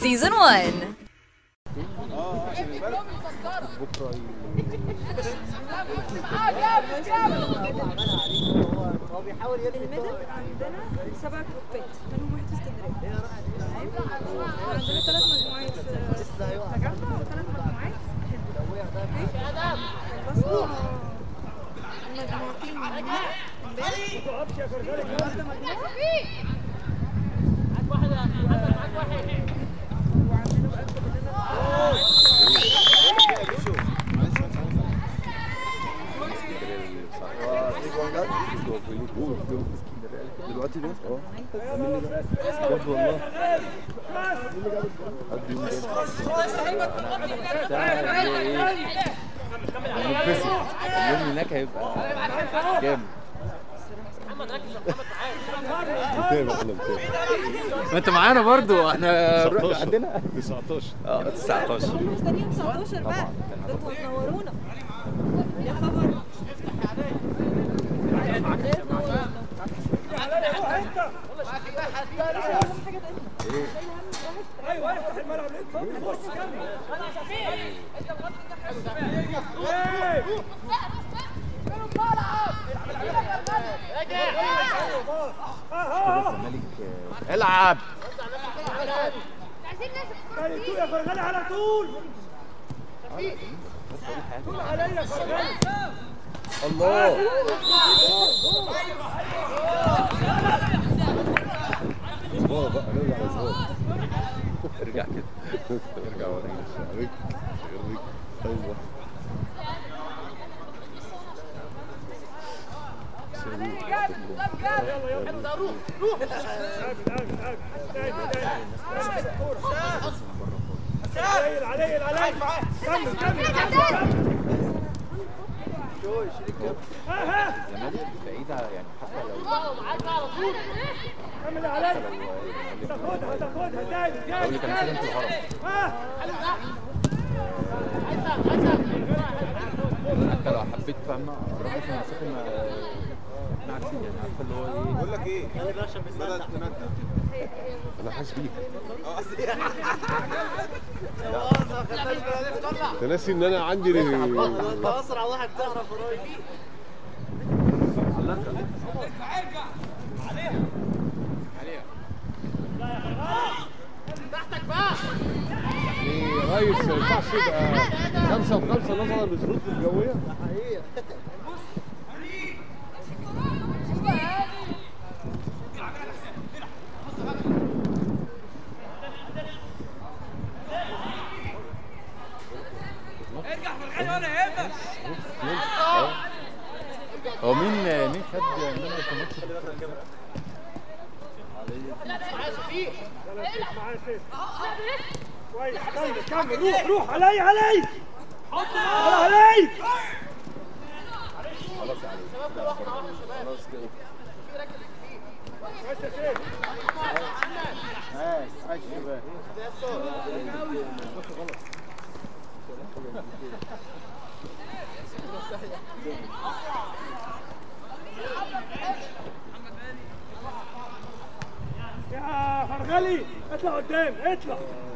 Season 1 بكره الميدل عندنا سبع جروبات منهم واحد في اسكندريه عندنا ثلاث مجموعات في تجمع وثلاث مجموعات هنا خلصنا مجموعتين امبارح واحده مجموعه وعندنا بقى كلنا دلوقتي ده اه عامل لي ده بجد والله قد يوم هنتبسط اليوم هناك هيبقى جامد متابع انا متابع ما انت معانا برضو احنا 19 عندنا 19 اه 19 مستنيين 19 بقى ده انتوا هتنورونا يا خبر الزمالك العب الله اسبوع بقى نرجع اسبوع ارجع كده ارجع ورينا الشعريك يوريك ايوه الزمالك بعيدة يعني حتى لو لو اللي كان ساكن في الهرم حتى لو حبيت فاهمة اقرب في المسافة ما ما عارفين يعني عارفة اللي هو ايه بقول لك ايه بدأت تمتع انا حاسس بيك انت ناسي ان انا عندي اسرع واحد تعرف قريب يعني يا ريس ما ينفعش يبقى خمسة وخمسة نظرا للظروف الجوية هو مين مين خد مين في الماتش كويس كمل كمل روح روح علي علي علي يا فرغلي اطلع قدام اطلع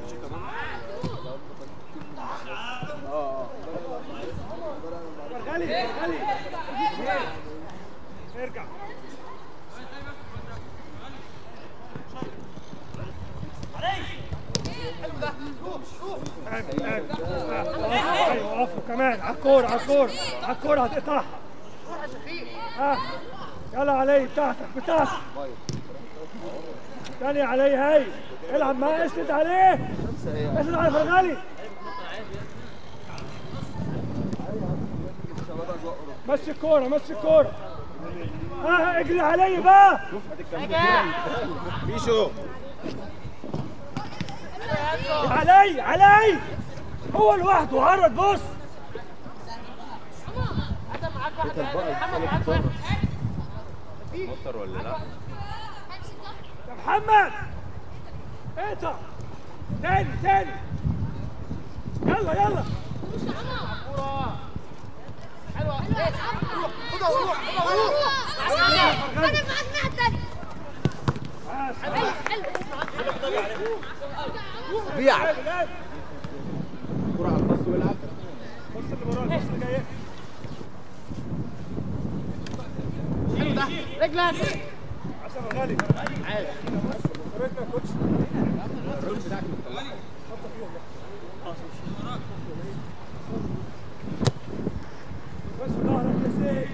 فرغلي فرغلي ارجع ايوه ايوه وقفوا كمان على الكوره على الكوره على الكوره هتقطعها ها يلا علي بتاعتك بتاعتك تاني علي هاي العب معاه اسند عليه اسند على فرغالي مشي الكورة مشي الكورة ها اجري علي بقى بيشو علي علي هو لوحده عرض بص مطر ولا لا؟ يا محمد اقطع تاني تاني يلا يلا بيع كرة على الباص ويلعب بص اللي وراه بص اللي جاي حلو ده رجلك عشان غالي عادي رجلك يا كوتش الراجل بتاعك مطلع بس في ظهرك يا سيف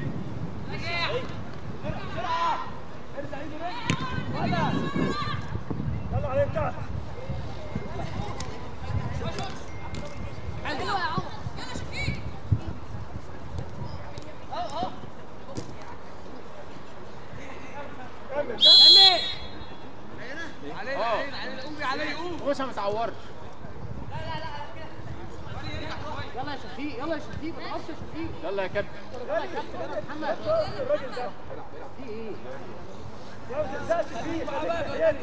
يلا عليك تحت كمل كمل مش ما تعورش يلا يا شفيق يلا يا شفيق ما تقفش يا شفيق يلا يا كابتن يلا يا كابتن محمد الراجل ده في ايه يا ما تنساش فيه خليك تاني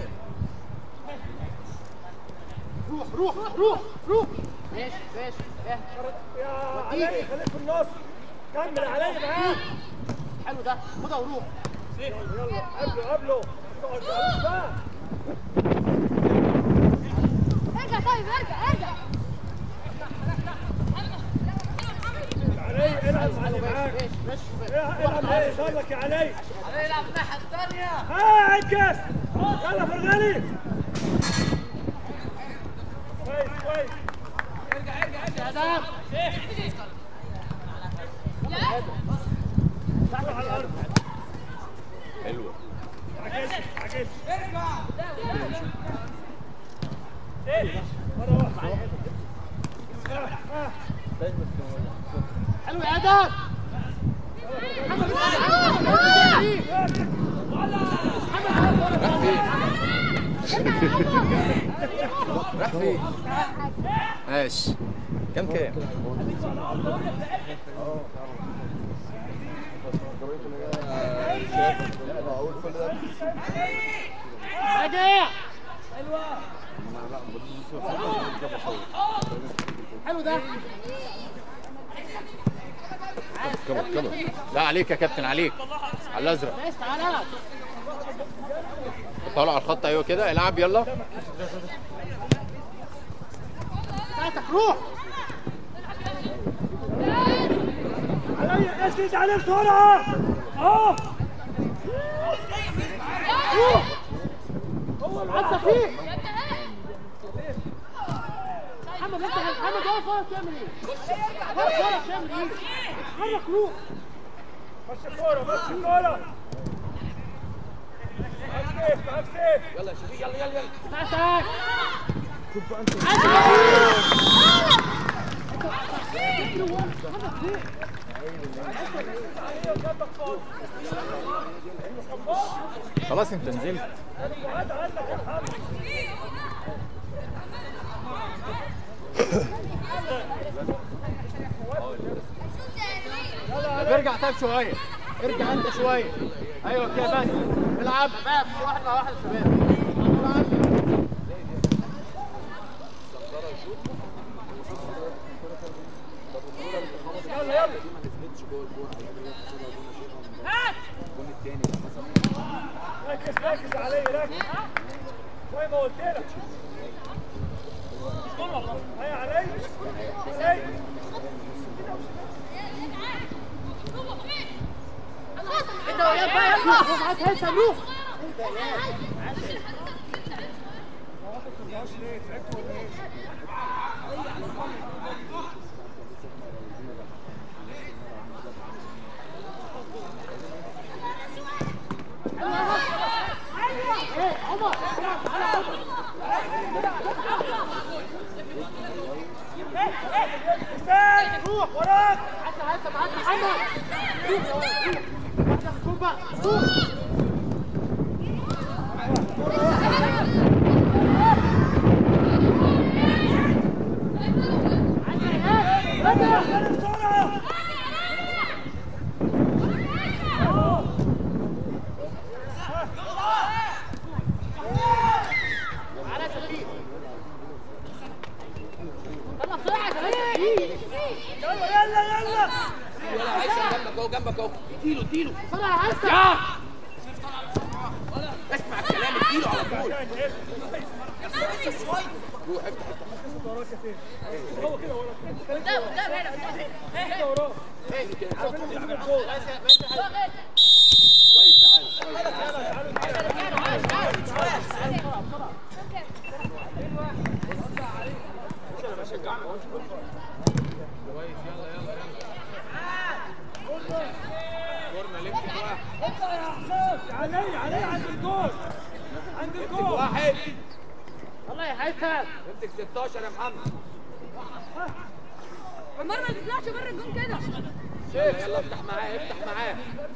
روح روح روح روح ماشي ماشي اه يا علي خليك في النص كمل يا علي معاه حلو ده خدها وروح يلا يلا قبله قبله اقعد عليك بقى ارجع طيب ارجع ارجع علي العب مع اللي معاك ماشي ماشي العب ايه صابك يا علي علي يلعب الناحية الثانية ها عكس يلا في الغالي كويس كويس يا دام روح على الارض حلوة عكس عكس ايه مرة واحدة آه، آه. حلو يا ادم محمد راح فين؟ ماشي كام كام؟ اقول كل ده راجع حلو ده كمان كمان لا عليك يا كابتن عليك على الازرق ماشي تعالى طالع على الخط ايوه كده العب يلا بتاعتك روح علي اسند عليه بسرعة اه عدى فيه محمد انت محمد واقف واقف تعمل ايه؟ واقف واقف تعمل ايه؟ اتحرك روح مشي الكورة مشي الكورة معاك سيف معاك سيف بتاعتك خلاص انت نزلت طب ارجع طيب شويه ارجع انت شويه ايوه كده بس العب شباب في واحد مع واحد شباب يلا يلا ركز ركز علي ركز زي ما قلت لك هيا علي علي انت وياك بقى يلا روح معاك هيثم روح ايه عمر عمر تعالى حسين روح وراك عدى هيثم عدى محمد روح يا ولد روح واحدة في الجول بقى روح يلا بسرعة تعالى يا شفيق يلا بسرعة يا شفيق يلا يلا يلا بسرعة يا هيثم لا مديله على طول قدام قدام هنا قدام هنا وراه علي علي عند الجول عند الجول واحد الله يا هيثم امسك 16 يا محمد عمر ما تطلعش بره الجون كده يلا يلا افتح معاه افتح معاه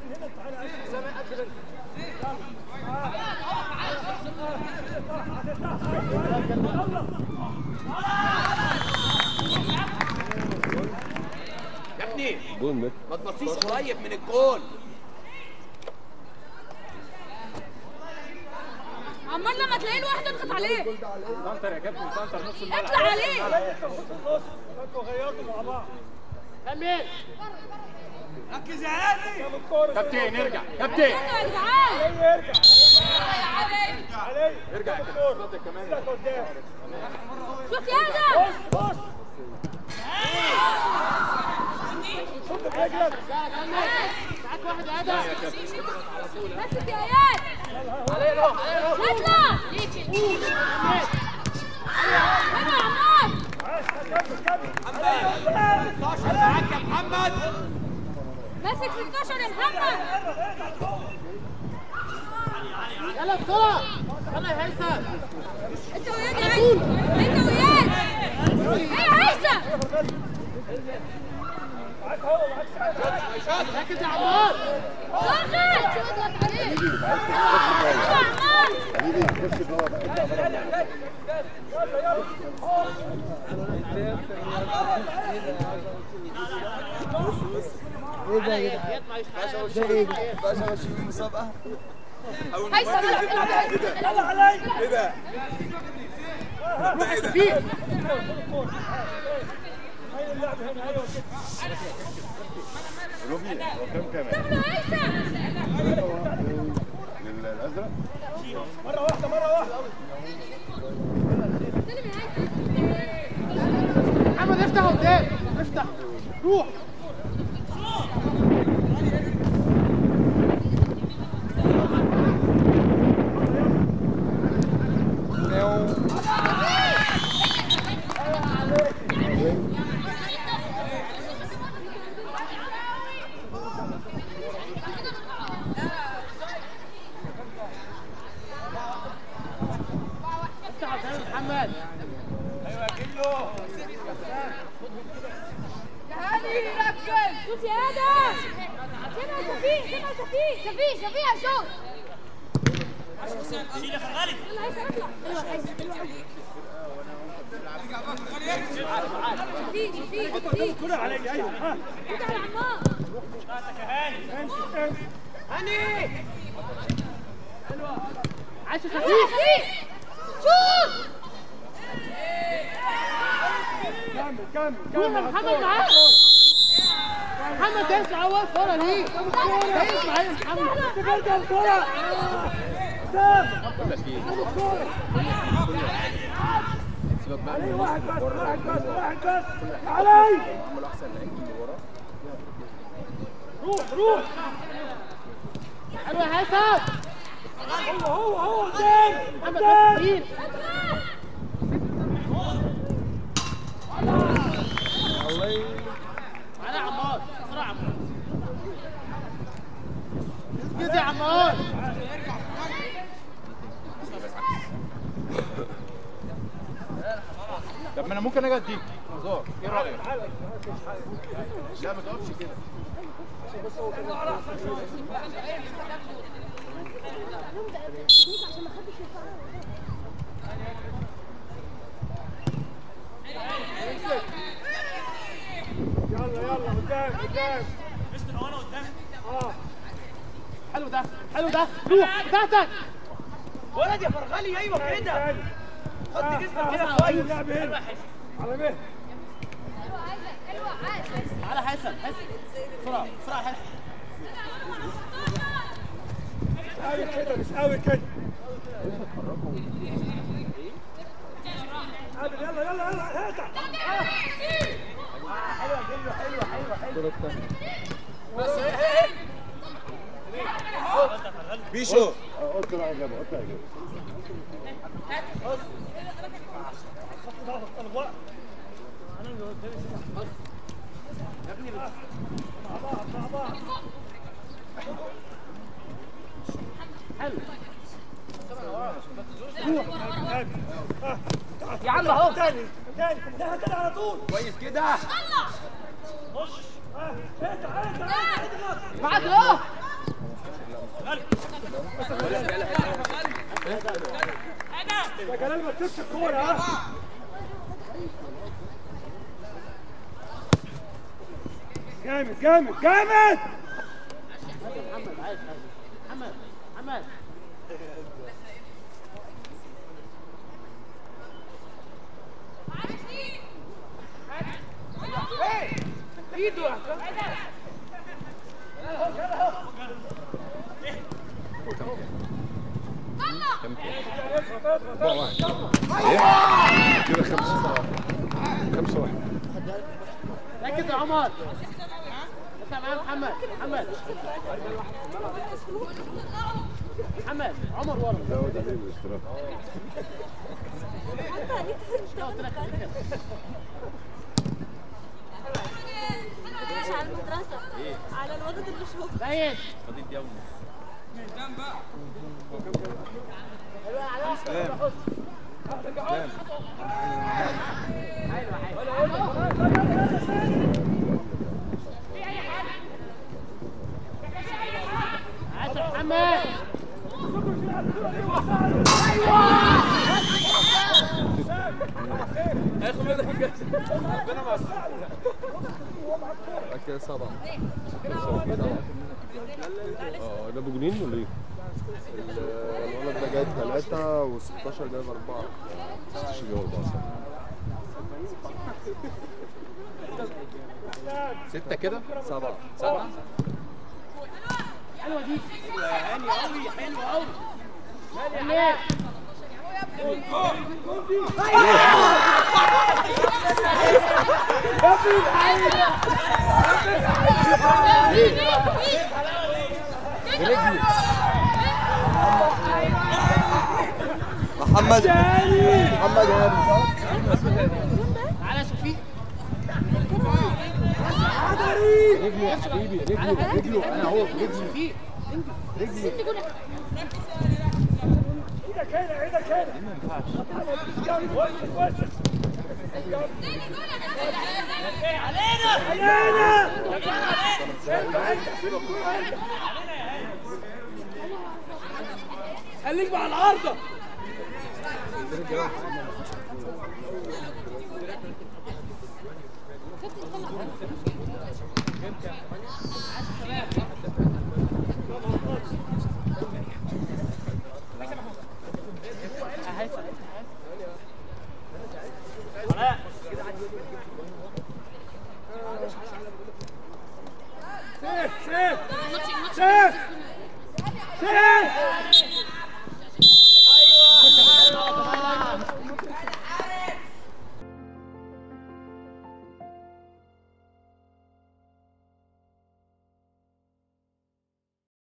يا ابني جول مت ما تبصيش قريب من الجول عمار لما تلاقيه لوحده اضغط عليه سنتر يا كابتن سنتر نص الملعب اطلع عليه انتوا غيرتوا مع بعض كمل ركز يا هادي الكوره كابتن ارجع كابتن استنوا يا جدعان ارجع علي علي ارجع يا الكوره كابتن كمان لك قدام شوت يا بص بص شوط برجلك معاك واحد هدف مسك يا اياد اطلع حلو يا عمار عاش كمل كمل محمد 16 معاك يا محمد ماسك 16 يا محمد يلا بسرعه يلا يا هيثم انت وياد يا عيسى انت وياد ايه يا عيسى معاك هو معاك سعد ركز يا عمار ضغط اضغط عليه حلو يا عمار حبيبي خش جوه بقى ابدأ بره. هيثم العب العب يلا علي ايه ده؟ هاي اللعب هنا ايوه كده روبي هو كام كام حلو هيثم الازرق مره واحده مره واحده استلم يا هيثم محمد افتح قدام افتح روح افتح قدام محمد هاني ركز شوت يا ادم سيبها شفيق سيبها شفيق شفيق شفيق هشوف يلا هيثم اطلع ايوه هيثم شفيق شفيق شفيق الكوره علي ايوه ها انت على عمار امسك امسك عايش يلا خفيف شفيق شوت كمل كمل روح يا كمل محمد معاه محمد ده اسمع اول فوره ليه ده اسمع يا محمد افتكرت الكوره سام بقول لك ايه سيبك بقى من واحد النص بس بره واحد بس واحد بس علي عملوا احسن لعيب اللي ورا روح روح حلو يا هيثم هو هو هو قدام محمد بس قدام كتير معانا يا عمار بسرعه يا عمار ركز يا عمار طب ما انا ممكن اجي اديك هزار ايه رايك؟ لا ما تقفش كده يلا يلا قدام قدام اه حلو ده حلو ده روح تحتك ولد يا فرغلي ايوه كده حط جسمك كده كويس اللعب هنا على مهل حلوه عاش على حسن حسن بسرعه بسرعه حسن مش قوي كده مش قوي كده بيشو قلت لا اجابه قلت لا اجابه يا عم اهو تاني تاني ده تاني على طول كويس كده خش ها انت انت انت معاك اهو يا جلال ما تسيبش الكوره ها جامد جامد جامد محمد عايز محمد محمد كده خمسة خمسة واحد ركز يا عمر اطلع معايا محمد محمد محمد عمر ورا زود عليه الاشتراك قلت لك خليك كده. مش على المدرسة على الولد اللي شوف باين فاضل دقيقة ونص عايز محمد هياخد منك الجايزه ربنا مع كده سبعة اه ده بجنين ولا ايه؟ ال- الولد ده جايب ثلاثة و16 جايب أربعة 16 جايب أربعة ستة كده سبعة سبعه حلوه دي يا هاني قوي حلو قوي ليه محمد محمد هاني تعالى شوفي رجله يا حبيبي رجله رجله انا اهو رجله شوفي ايدك هنا ايدك هنا ما ينفعش وسط وسط علينا خليك مع العارضه سيف سيف سيف